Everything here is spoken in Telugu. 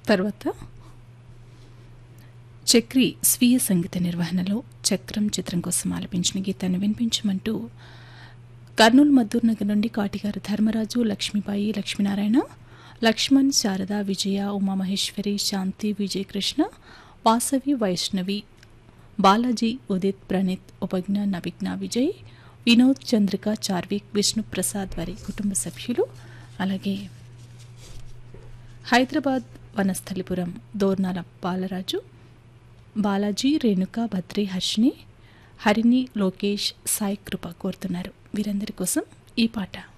తర్వాత చక్రి స్వీయ సంగీత నిర్వహణలో చక్రం చిత్రం కోసం ఆలపించిన గీతాన్ని వినిపించమంటూ కర్నూలు మద్దూర్ నగర్ నుండి కాటిగారు ధర్మరాజు లక్ష్మీబాయి లక్ష్మీనారాయణ లక్ష్మణ్ శారద విజయ ఉమామహేశ్వరి శాంతి విజయకృష్ణ వాసవి వైష్ణవి బాలాజీ ఉదిత్ ప్రణీత్ ఉపజ్ఞ నవిజ్ఞ విజయ్ వినోద్ చంద్రిక చార్విక్ విష్ణు ప్రసాద్ వారి కుటుంబ సభ్యులు అలాగే హైదరాబాద్ వనస్థలిపురం దోర్నాల బాలరాజు బాలాజీ రేణుక భద్రి హర్షిని హరిణి లోకేష్ సాయి కృప కోరుతున్నారు వీరందరి కోసం ఈ పాట